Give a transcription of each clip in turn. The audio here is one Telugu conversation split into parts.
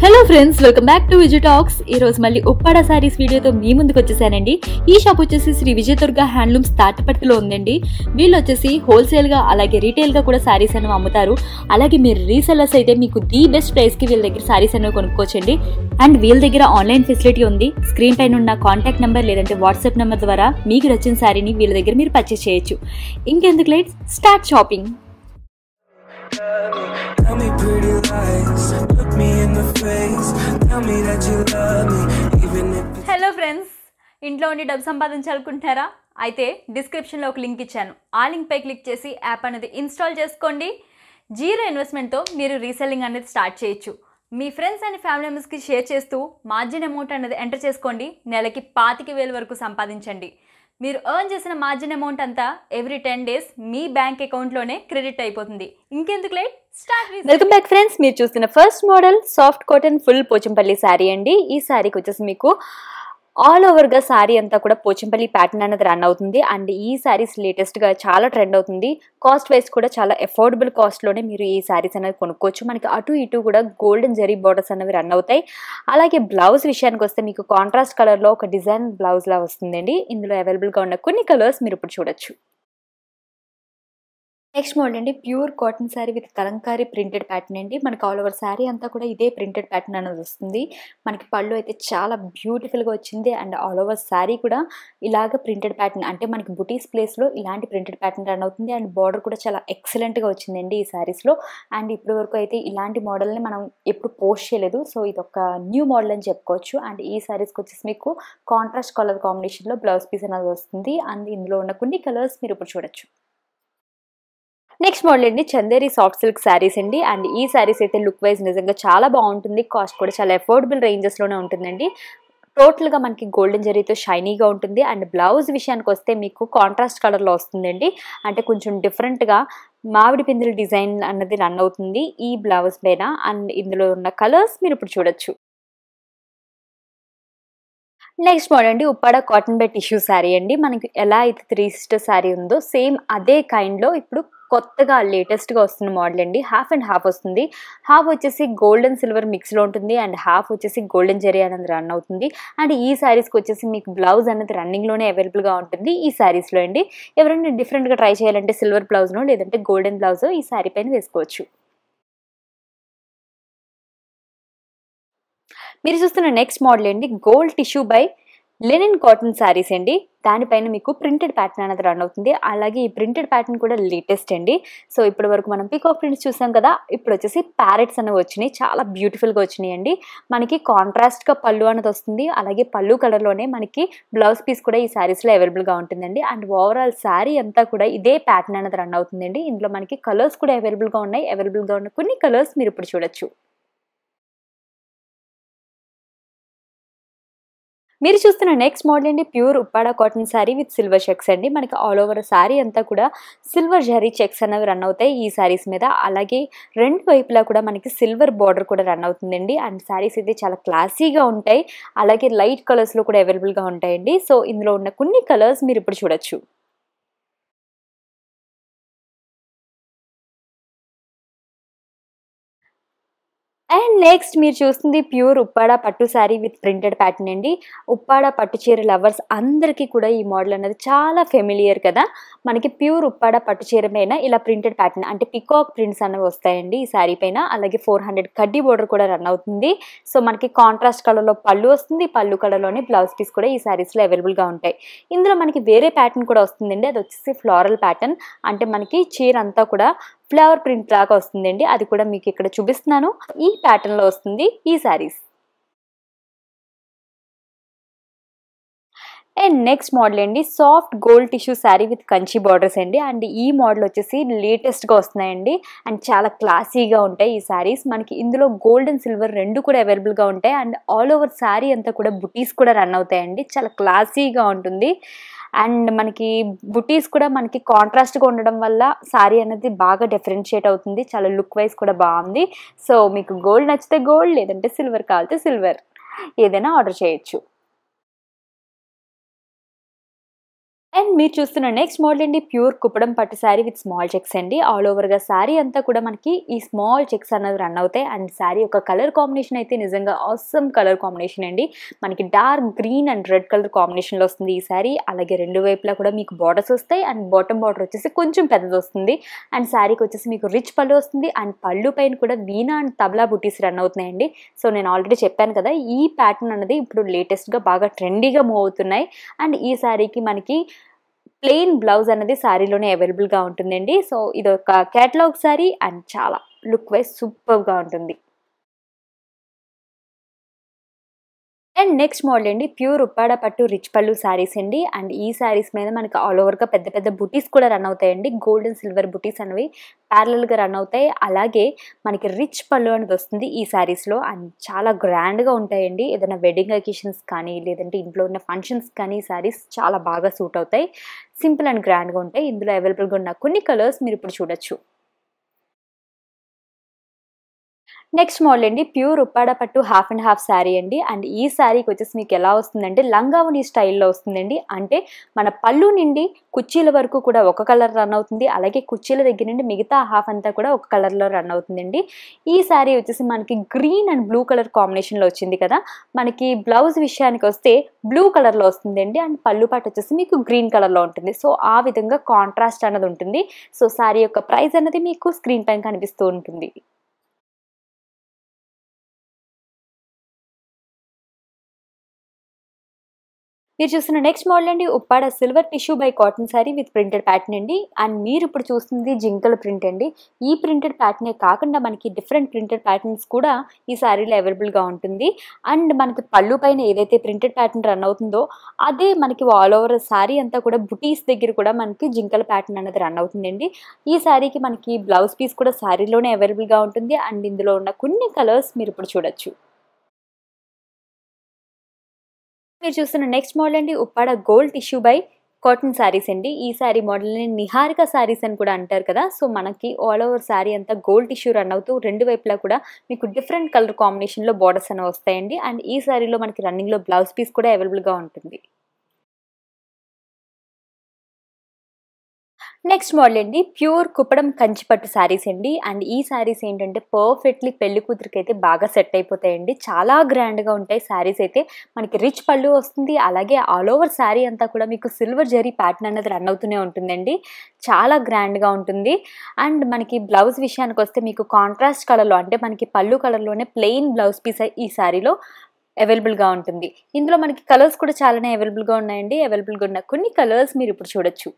Hello friends welcome back to Vijay talks ఈ రోజు మళ్ళీ ఉప్పాడ సారీస్ వీడియోతో మీ ముందుకు వచ్చేసానండి ఈ షాప్ వచ్చేసి శ్రీ విజయ దుర్గా హ్యాండ్లూమ్స్ తాటిపట్టులో ఉందండి వీళ్ళు వచ్చేసి హోల్సేల్ గా అలాగే రీటైల్ గా కూడా సారీస్ అనేవి అమ్ముతారు అలాగే మీరు రీసెల్లర్స్ అయితే మీకు ది బెస్ట్ ప్రైస్ కి వీళ్ళ దగ్గర సారీస్ అనేవి కొనుక్కోవచ్చండి అండ్ వీళ్ళ దగ్గర ఆన్లైన్ ఫెసిలిటీ ఉంది స్క్రీన్ పైన ఉన్న కాంటాక్ట్ నెంబర్ లేదంటే వాట్సాప్ నెంబర్ ద్వారా మీకు నచ్చిన సారీని వీళ్ళ దగ్గర మీరు పర్చేస్ చేయొచ్చు ఇంకెందుకు late start shopping Tell me pretty lies, look me in the face. Tell me that you love me, even if it's hello friends ఇంట్లో ఉండి డబ్బు సంపాదించాలనుకుంటున్నారా అయితే డిస్క్రిప్షన్లో ఒక లింక్ ఇచ్చాను ఆ లింక్పై క్లిక్ చేసి యాప్ అనేది ఇన్స్టాల్ చేసుకోండి జీరో ఇన్వెస్ట్మెంట్తో మీరు రీసెల్లింగ్ అనేది స్టార్ట్ చేయొచ్చు మీ ఫ్రెండ్స్ అండ్ ఫ్యామిలీ మెంబర్స్కి షేర్ చేస్తూ మార్జిన్ అమౌంట్ అనేది ఎంటర్ చేసుకోండి నెలకి పాతిక వేలు వరకు సంపాదించండి మీరు ఎర్న్ చేసిన మార్జిన్ అమౌంట్ అంతా ఎవ్రీ టెన్ డేస్ మీ బ్యాంక్ అకౌంట్లోనే క్రెడిట్ అయిపోతుంది ఇంకెందుకు late start welcome back friends మీరు చూస్తున్న first model soft cotton full Pochampally sari అండి ఈ శారీకి వచ్చేసి మీకు ఆల్ ఓవర్గా శారీ అంతా కూడా పోచంపల్లి ప్యాటర్న్ అనేది రన్ అవుతుంది అండ్ ఈ శారీస్ లేటెస్ట్గా చాలా ట్రెండ్ అవుతుంది కాస్ట్ వైజ్ కూడా చాలా అఫోర్డబుల్ కాస్ట్లోనే మీరు ఈ శారీస్ అనేది కొనుక్కోవచ్చు మనకి అటు ఇటు కూడా గోల్డెన్ జరీ బార్డర్స్ అనేవి రన్ అవుతాయి అలాగే బ్లౌజ్ విషయానికి వస్తే మీకు కాంట్రాస్ట్ కలర్లో ఒక డిజైన్ బ్లౌజ్ లా వస్తుందండి ఇందులో అవైలబుల్గా ఉన్న కొన్ని కలర్స్ మీరు ఇప్పుడు చూడొచ్చు నెక్స్ట్ మోడల్ అండి pure cotton sari with Kalamkari printed pattern అండి మనకి ఆల్ ఓవర్ శారీ అంతా కూడా ఇదే ప్రింటెడ్ ప్యాటర్న్ అనేది వస్తుంది మనకి పళ్ళు అయితే చాలా బ్యూటిఫుల్గా వచ్చింది అండ్ ఆల్ ఓవర్ శారీ కూడా ఇలాగ ప్రింటెడ్ ప్యాటర్న్ అంటే మనకి బుటీస్ ప్లేస్లో ఇలాంటి ప్రింటెడ్ ప్యాటర్న్ రన్ అవుతుంది అండ్ బార్డర్ కూడా చాలా ఎక్సలెంట్గా వచ్చిందండి ఈ శారీస్లో అండ్ ఇప్పటి వరకు అయితే ఇలాంటి మోడల్ని మనం ఎప్పుడు పోస్ట్ చేయలేదు సో ఇది ఒక న్యూ మోడల్ అని చెప్పుకోవచ్చు అండ్ ఈ శారీస్కి వచ్చేసి మీకు కాంట్రాస్ట్ కలర్ కాంబినేషన్లో బ్లౌజ్ పీస్ అనేది వస్తుంది అండ్ ఇందులో ఉన్న కొన్ని కలర్స్ మీరు ఇప్పుడు చూడొచ్చు నెక్స్ట్ మోడల్ అండి చందేరి సాఫ్ట్ సిల్క్ శారీస్ అండి అండ్ ఈ శారీస్ అయితే లుక్ వైజ్ నిజంగా చాలా బాగుంటుంది కాస్ట్ కూడా చాలా అఫోర్డబుల్ రేంజెస్లోనే ఉంటుందండి టోటల్గా మనకి గోల్డెన్ జరీతో షైనీగా ఉంటుంది అండ్ బ్లౌజ్ విషయానికి వస్తే మీకు కాంట్రాస్ట్ కలర్లో వస్తుందండి అంటే కొంచెం డిఫరెంట్గా మామిడి పిందుల డిజైన్ అన్నది రన్ అవుతుంది ఈ బ్లౌజ్ పైన అండ్ ఇందులో ఉన్న కలర్స్ మీరు ఇప్పుడు చూడొచ్చు నెక్స్ట్ మోడల్ అండి Uppada cotton bed tissue sari అండి మనకి ఎలా అయితే త్రీ సిస్టర్ శారీ ఉందో సేమ్ అదే కైండ్లో ఇప్పుడు కొత్తగా లేటెస్ట్గా వస్తున్న మోడల్ అండి హాఫ్ అండ్ హాఫ్ వస్తుంది హాఫ్ వచ్చేసి గోల్డెన్ సిల్వర్ మిక్స్లో ఉంటుంది అండ్ హాఫ్ వచ్చేసి గోల్డెన్ జెరీ అనేది రన్ అవుతుంది అండ్ ఈ శారీస్కి వచ్చేసి మీకు బ్లౌజ్ అనేది రన్నింగ్లోనే అవైలబుల్గా ఉంటుంది ఈ శారీస్లో అండి ఎవరైనా డిఫరెంట్గా ట్రై చేయాలంటే సిల్వర్ బ్లౌజ్నో లేదంటే గోల్డెన్ బ్లౌజ్ ఈ శారీ పైన వేసుకోవచ్చు మీరు చూస్తున్న నెక్స్ట్ మోడల్ అండి gold tissue by linen cotton saris అండి దానిపైన మీకు ప్రింటెడ్ ప్యాటర్న్ అనేది రన్ అవుతుంది అలాగే ఈ ప్రింటెడ్ ప్యాటర్న్ కూడా లేటెస్ట్ అండి సో ఇప్పటి వరకు మనం పీకాక్ ప్రింట్స్ చూసాం కదా ఇప్పుడు వచ్చేసి ప్యారెట్స్ అనేవి వచ్చినాయి చాలా బ్యూటిఫుల్గా వచ్చినాయి అండి మనకి కాంట్రాస్ట్గా పళ్ళు అనేది వస్తుంది అలాగే పళ్ళు కలర్లోనే మనకి బ్లౌజ్ పీస్ కూడా ఈ శారీస్లో అవైలబుల్గా ఉంటుందండి అండ్ ఓవరాల్ శారీ అంతా కూడా ఇదే ప్యాటర్న్ అనేది రన్ అవుతుందండి ఇందులో మనకి కలర్స్ కూడా అవైలబుల్గా ఉన్నాయి అవైలబుల్గా ఉన్న కొన్ని కలర్స్ మీరు ఇప్పుడు చూడొచ్చు మీరు చూస్తున్న నెక్స్ట్ మోడల్ అండి pure Uppada cotton sari with silver checks అండి మనకి ఆల్ ఓవర్ శారీ అంతా కూడా సిల్వర్ జరీ చెక్స్ అనేవి రన్ అవుతాయి ఈ శారీస్ మీద అలాగే రెండు వైపులా కూడా మనకి సిల్వర్ బార్డర్ కూడా రన్ అవుతుందండి అండ్ శారీస్ అయితే చాలా క్లాసీగా ఉంటాయి అలాగే లైట్ కలర్స్లో కూడా అవైలబుల్గా ఉంటాయండి సో ఇందులో ఉన్న కొన్ని కలర్స్ మీరు ఇప్పుడు చూడొచ్చు అండ్ నెక్స్ట్ మీరు చూస్తుంది ప్యూర్ ఉప్పాడ పట్టు శారీ విత్ ప్రింటెడ్ ప్యాటర్న్ అండి ఉప్పాడ పట్టు చీర లవర్స్ అందరికీ కూడా ఈ మోడల్ అనేది చాలా ఫెమిలియర్ కదా మనకి ప్యూర్ ఉప్పాడ పట్టు చీర పైన ఇలా ప్రింటెడ్ ప్యాటర్న్ అంటే పికాక్ ప్రింట్స్ అనేవి వస్తాయండి ఈ శారీ పైన అలాగే ఫోర్ హండ్రెడ్ కడ్డీ బోర్డర్ కూడా రన్ అవుతుంది సో మనకి కాంట్రాస్ట్ కలర్లో పళ్ళు వస్తుంది పళ్ళు కలర్లోనే బ్లౌజ్ పీస్ కూడా ఈ శారీస్లో అవైలబుల్గా ఉంటాయి ఇందులో మనకి వేరే ప్యాటర్న్ కూడా వస్తుందండి అది వచ్చేసి ఫ్లోరల్ ప్యాటర్న్ అంటే మనకి చీర అంతా కూడా ఫ్లవర్ ప్రింట్ లాగా వస్తుందండి అది కూడా మీకు ఇక్కడ చూపిస్తున్నాను ఈ ప్యాటర్న్ లో వస్తుంది ఈ శారీస్ అండ్ నెక్స్ట్ మోడల్ అండి soft gold tissue sari with Kanchi borders అండి అండ్ ఈ మోడల్ వచ్చేసి లేటెస్ట్గా వస్తున్నాయండి అండ్ చాలా క్లాసీగా ఉంటాయి ఈ శారీస్ మనకి ఇందులో గోల్డ్ అండ్ సిల్వర్ రెండు కూడా అవైలబుల్గా ఉంటాయి అండ్ ఆల్ ఓవర్ శారీ అంతా కూడా బుటీస్ కూడా రన్ అవుతాయండి చాలా క్లాసీగా ఉంటుంది అండ్ మనకి బుటీస్ కూడా మనకి కాంట్రాస్ట్గా ఉండడం వల్ల శారీ అనేది బాగా డిఫరెన్షియేట్ అవుతుంది చాలా లుక్ వైజ్ కూడా బాగుంది సో మీకు గోల్డ్ నచ్చితే గోల్డ్ లేదంటే సిల్వర్ కావాలితే సిల్వర్ ఏదైనా ఆర్డర్ చేయొచ్చు అండ్ మీరు చూస్తున్న నెక్స్ట్ మోడల్ అండి ప్యూర్ కుప్పడం పట్టు శారీ విత్ స్మాల్ చెక్స్ అండి ఆల్ ఓవర్గా శారీ అంతా కూడా మనకి ఈ స్మాల్ చెక్స్ అన్నది రన్ అవుతాయి అండ్ శారీ యొక్క కలర్ కాంబినేషన్ అయితే నిజంగా ఆసమ్ కలర్ కాంబినేషన్ అండి మనకి dark green and red colour కాంబినేషన్లో వస్తుంది ఈ శారీ అలాగే రెండు వైపులా కూడా మీకు బార్డర్స్ వస్తాయి అండ్ బాటమ్ బార్డర్ వచ్చేసి కొంచెం పెద్దది వస్తుంది అండ్ శారీకి వచ్చేసి మీకు రిచ్ పళ్ళు వస్తుంది అండ్ పళ్ళు పైన కూడా వీణా అండ్ తబలా బుటీస్ రన్ అవుతున్నాయండి సో నేను ఆల్రెడీ చెప్పాను కదా ఈ ప్యాటర్న్ అనేది ఇప్పుడు లేటెస్ట్గా బాగా ట్రెండీగా మూవ్ అవుతున్నాయి అండ్ ఈ శారీకి మనకి ప్లెయిన్ బ్లౌజ్ అనేది శారీలోనే అవైలబుల్గా ఉంటుందండి సో ఇది ఒక క్యాటలాగ్ శారీ అండ్ చాలా లుక్ వైజ్ సూపర్గా ఉంటుంది అండ్ నెక్స్ట్ మోడల్ అండి ప్యూర్ ఉప్పాడ పట్టు రిచ్ పళ్ళు శారీస్ అండి అండ్ ఈ శారీస్ మీద మనకి ఆల్ ఓవర్గా పెద్ద పెద్ద బుటీస్ కూడా రన్ అవుతాయండి గోల్డ్ అండ్ సిల్వర్ బుటీస్ అనేవి ప్యారలల్గా రన్ అవుతాయి అలాగే మనకి రిచ్ పళ్ళు అనేది వస్తుంది ఈ శారీస్లో అండ్ చాలా గ్రాండ్గా ఉంటాయండి ఏదైనా వెడ్డింగ్ అకేషన్స్ కానీ లేదంటే ఇంట్లో ఉన్న ఫంక్షన్స్ కానీ ఈ శారీస్ చాలా బాగా సూట్ అవుతాయి సింపుల్ అండ్ గ్రాండ్గా ఉంటాయి ఇందులో అవైలబుల్గా ఉన్న కొన్ని కలర్స్ మీరు ఇప్పుడు చూడొచ్చు నెక్స్ట్ మోడల్ అండి ప్యూర్ ఉప్పాడ పట్టు హాఫ్ అండ్ హాఫ్ శారీ అండి అండ్ ఈ శారీకి వచ్చేసి మీకు ఎలా వస్తుందంటే లంగావని స్టైల్లో వస్తుందండి అంటే మన పళ్ళు నుండి కుర్చీల వరకు కూడా ఒక కలర్ రన్ అవుతుంది అలాగే కుర్చీల దగ్గర నుండి మిగతా హాఫ్ అంతా కూడా ఒక కలర్లో రన్ అవుతుందండి ఈ శారీ వచ్చేసి మనకి గ్రీన్ అండ్ బ్లూ కలర్ కాంబినేషన్లో వచ్చింది కదా మనకి బ్లౌజ్ విషయానికి వస్తే బ్లూ కలర్లో వస్తుందండి అండ్ పళ్ళు పాటు వచ్చేసి మీకు గ్రీన్ కలర్లో ఉంటుంది సో ఆ విధంగా కాంట్రాస్ట్ అన్నది ఉంటుంది సో శారీ యొక్క ప్రైస్ అనేది మీకు స్క్రీన్ పైన కనిపిస్తూ ఉంటుంది మీరు చూస్తున్న నెక్స్ట్ మోడల్ అండి Uppada silver tissue by cotton sari with printed pattern అండి అండ్ మీరు ఇప్పుడు చూస్తుంది జింకల ప్రింట్ అండి ఈ ప్రింటెడ్ ప్యాటర్నే కాకుండా మనకి డిఫరెంట్ ప్రింటెడ్ ప్యాటర్న్స్ కూడా ఈ శారీలో అవైలబుల్గా ఉంటుంది అండ్ మనకి పళ్ళు పైన ఏదైతే ప్రింటెడ్ ప్యాటర్న్ రన్ అవుతుందో అదే మనకి ఆల్ ఓవర్ శారీ అంతా కూడా బుటీస్ దగ్గర కూడా మనకి జింకల ప్యాటర్న్ అనేది రన్ అవుతుందండి ఈ శారీకి మనకి బ్లౌజ్ పీస్ కూడా శారీలోనే అవైలబుల్గా ఉంటుంది అండ్ ఇందులో ఉన్న కొన్ని కలర్స్ మీరు ఇప్పుడు చూడొచ్చు మీరు చూస్తున్న నెక్స్ట్ మోడల్ అండి Uppada gold tissue by cotton saris అండి ఈ శారీ మోడల్ని నిహారిక శారీస్ అని కూడా అంటారు కదా సో మనకి ఆల్ ఓవర్ శారీ అంతా గోల్డ్ టిష్యూ రన్ అవుతూ రెండు వైపులా కూడా మీకు డిఫరెంట్ కలర్ కాంబినేషన్లో బార్డర్స్ అనేవి వస్తాయండి అండ్ ఈ శారీలో మనకి రన్నింగ్లో బ్లౌజ్ పీస్ కూడా అవైలబుల్గా ఉంటుంది నెక్స్ట్ మోడల్ అండి ప్యూర్ కుప్పడం కంచిపట్టు శారీస్ అండి అండ్ ఈ శారీస్ ఏంటంటే పర్ఫెక్ట్లీ పెళ్లి కూతురికి అయితే బాగా సెట్ అయిపోతాయండి చాలా గ్రాండ్గా ఉంటాయి శారీస్ అయితే మనకి రిచ్ పళ్ళు వస్తుంది అలాగే ఆల్ ఓవర్ శారీ అంతా కూడా మీకు సిల్వర్ జరీ ప్యాటర్న్ అనేది రన్ అవుతూనే ఉంటుందండి చాలా గ్రాండ్గా ఉంటుంది అండ్ మనకి బ్లౌజ్ విషయానికి వస్తే మీకు కాంట్రాస్ట్ కలర్లో అంటే మనకి పళ్ళు కలర్లోనే ప్లెయిన్ బ్లౌజ్ పీస్ ఈ శారీలో అవైలబుల్గా ఉంటుంది ఇందులో మనకి కలర్స్ కూడా చాలానే అవైలబుల్గా ఉన్నాయండి అవైలబుల్గా ఉన్న కొన్ని కలర్స్ మీరు ఇప్పుడు చూడొచ్చు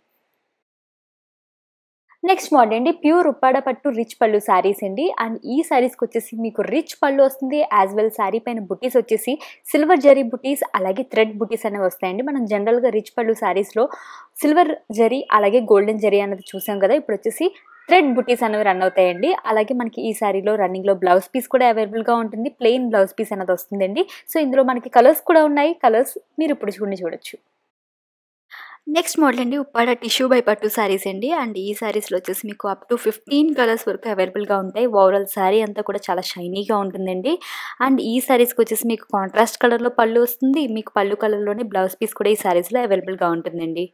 నెక్స్ట్ మోడల్ అండి ప్యూర్ ఉప్పాడ పట్టు రిచ్ పళ్ళు శారీస్ అండి అండ్ ఈ శారీస్కి వచ్చేసి మీకు రిచ్ పళ్ళు వస్తుంది యాజ్ వెల్ శారీ పైన బుటీస్ వచ్చేసి సిల్వర్ జరీ బుటీస్ అలాగే థ్రెడ్ బుటీస్ అనేవి వస్తాయండి మనం జనరల్గా రిచ్ పళ్ళు శారీస్లో సిల్వర్ జరీ అలాగే గోల్డెన్ జరీ అనేది చూసాం కదా ఇప్పుడు వచ్చేసి థ్రెడ్ బుటీస్ అనేవి రన్ అవుతాయండి అలాగే మనకి ఈ శారీలో రన్నింగ్లో బ్లౌజ్ పీస్ కూడా అవైలబుల్గా ఉంటుంది ప్లెయిన్ బ్లౌజ్ పీస్ అనేది వస్తుందండి సో ఇందులో మనకి కలర్స్ కూడా ఉన్నాయి కలర్స్ మీరు ఇప్పుడు చూడండి చూడొచ్చు నెక్స్ట్ మోడల్ అండి ఉప్పాడ టిష్యూ బై పట్టు శారీస్ అండి అండ్ ఈ శారీస్లో వచ్చేసి మీకు అప్ టు ఫిఫ్టీన్ కలర్స్ వరకు అవైలబుల్గా ఉంటాయి ఓవరాల్ శారీ అంతా కూడా చాలా షైనీగా ఉంటుందండి అండ్ ఈ శారీస్కి వచ్చేసి మీకు కాంట్రాస్ట్ కలర్లో పళ్ళు వస్తుంది మీకు పళ్ళు కలర్లోనే బ్లౌజ్ పీస్ కూడా ఈ శారీస్లో అవైలబుల్గా ఉంటుందండి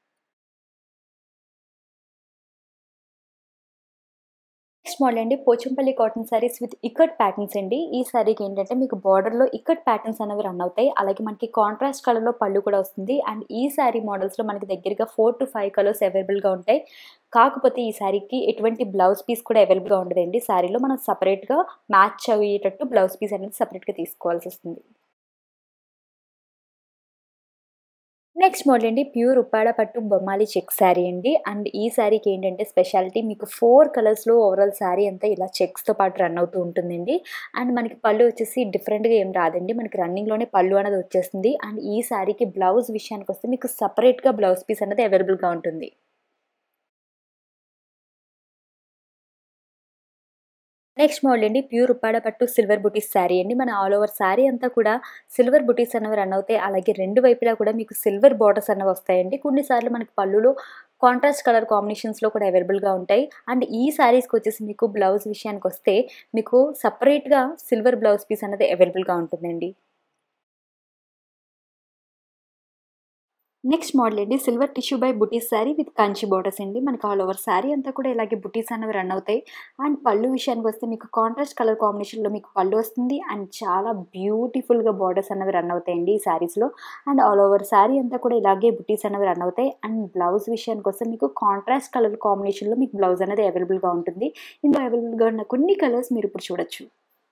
నెక్స్ట్ మోడల్ అండి Pochampally cotton saris with ikat patterns అండి ఈ శారీకి ఏంటంటే మీకు బార్డర్లో ఇక్కట్ ప్యాటర్న్స్ అనేవి రన్ అవుతాయి అలాగే మనకి కాంట్రాస్ట్ కలర్లో పళ్ళు కూడా వస్తుంది అండ్ ఈ శారీ మోడల్స్లో మనకి దగ్గరగా ఫోర్ టు ఫైవ్ కలర్స్ అవైలబుల్గా ఉంటాయి కాకపోతే ఈ శారీకి ఎటువంటి బ్లౌజ్ పీస్ కూడా అవైలబుల్గా ఉండదండి శారీలో మనం సపరేట్గా మ్యాచ్ అయ్యేటట్టు బ్లౌజ్ పీస్ అనేది సపరేట్గా తీసుకోవాల్సి వస్తుంది నెక్స్ట్ మోడల్ అండి ప్యూర్ ఉప్పాడ పట్టు బొమ్మాలి చెక్ శారీ అండి అండ్ ఈ శారీకి ఏంటంటే స్పెషాలిటీ మీకు ఫోర్ కలర్స్లో ఓవరాల్ శారీ అంతా ఇలా చెక్స్తో పాటు రన్ అవుతూ ఉంటుందండి అండ్ మనకి పళ్ళు వచ్చేసి డిఫరెంట్గా ఏం రాదండి మనకి రన్నింగ్లోనే పళ్ళు అనేది వచ్చేస్తుంది అండ్ ఈ శారీకి బ్లౌజ్ విషయానికి వస్తే మీకు సపరేట్గా బ్లౌజ్ పీస్ అనేది అవైలబుల్గా ఉంటుంది నెక్స్ట్ మోడల్ అండి ప్యూర్ ఉప్పాడ పట్టు సిల్వర్ బుటీస్ శారీ అండి మన ఆల్ ఓవర్ శారీ అంతా కూడా సిల్వర్ బుటీస్ అనేవి రన్ అవుతాయి అలాగే రెండు వైపులా కూడా మీకు సిల్వర్ బార్డర్స్ అనేవి వస్తాయండి కొన్నిసార్లు మనకి పళ్ళులో కాంట్రాస్ట్ కలర్ కాంబినేషన్స్లో కూడా అవైలబుల్గా ఉంటాయి అండ్ ఈ శారీస్కి వచ్చేసి మీకు బ్లౌజ్ విషయానికి వస్తే మీకు సపరేట్గా సిల్వర్ బ్లౌజ్ పీస్ అనేది అవైలబుల్గా ఉంటుందండి నెక్స్ట్ మోడల్ అండి సిల్వర్ టిష్యూ బై బుటీస్ శారీ విత్ కంచి బోర్డర్స్ అండి మనకి ఆల్ ఓవర్ శారీ అంతా కూడా ఇలాగే బుటీస్ అనేవి రన్ అవుతాయి అండ్ పళ్ళు విషయానికి వస్తే మీకు కాంట్రాస్ట్ కలర్ కాంబినేషన్లో మీకు పళ్ళు వస్తుంది అండ్ చాలా బ్యూటిఫుల్గా బార్డర్స్ అనేవి రన్ అవుతాయండి ఈ శారీస్లో అండ్ ఆల్ ఓవర్ శారీ అంతా కూడా ఇలాగే బుటీస్ అనేవి రన్ అవుతాయి అండ్ బ్లౌజ్ విషయానికి వస్తే మీకు కాంట్రాస్ట్ కలర్ కాంబినేషన్లో మీకు బ్లౌజ్ అనేది అవైలబుల్గా ఉంటుంది ఇందులో అవైలబుల్గా ఉన్న కొన్ని కలర్స్ మీరు ఇప్పుడు చూడొచ్చు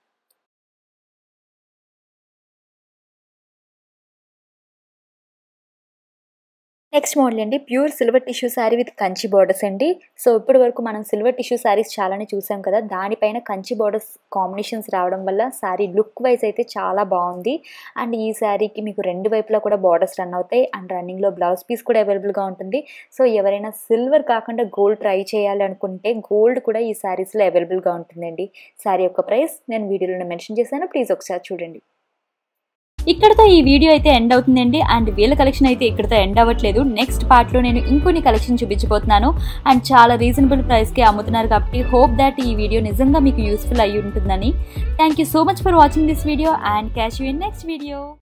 నెక్స్ట్ మోడల్ అండి pure silver tissue sari with Kanchi borders అండి సో ఇప్పటి వరకు మనం సిల్వర్ టిష్యూ శారీస్ చాలానే చూసాం కదా దానిపైన కంచి బార్డర్స్ కాంబినేషన్స్ రావడం వల్ల శారీ లుక్ వైజ్ అయితే చాలా బాగుంది అండ్ ఈ శారీకి మీకు రెండు వైపులా కూడా బార్డర్స్ రన్ అవుతాయి అండ్ రన్నింగ్లో బ్లౌజ్ పీస్ కూడా అవైలబుల్గా ఉంటుంది సో ఎవరైనా సిల్వర్ కాకుండా గోల్డ్ ట్రై చేయాలి అనుకుంటే గోల్డ్ కూడా ఈ శారీస్లో అవైలబుల్గా ఉంటుందండి శారీ యొక్క ప్రైస్ నేను వీడియోలో మెన్షన్ చేశాను ప్లీజ్ ఒకసారి చూడండి ఇక్కడతో ఈ వీడియో అయితే ఎండ్ అవుతుందండి అండ్ వీళ్ళ కలెక్షన్ అయితే ఇక్కడతో ఎండ్ అవ్వట్లేదు నెక్స్ట్ పార్ట్లో నేను ఇంకొన్ని కలెక్షన్ చూపించబోతున్నాను అండ్ చాలా రీజనబుల్ ప్రైస్కి అమ్ముతున్నారు కాబట్టి హోప్ దాట్ ఈ వీడియో నిజంగా మీకు యూస్ఫుల్ అయ్యి ఉంటుందని thank you so much for watching this video and catch you in next video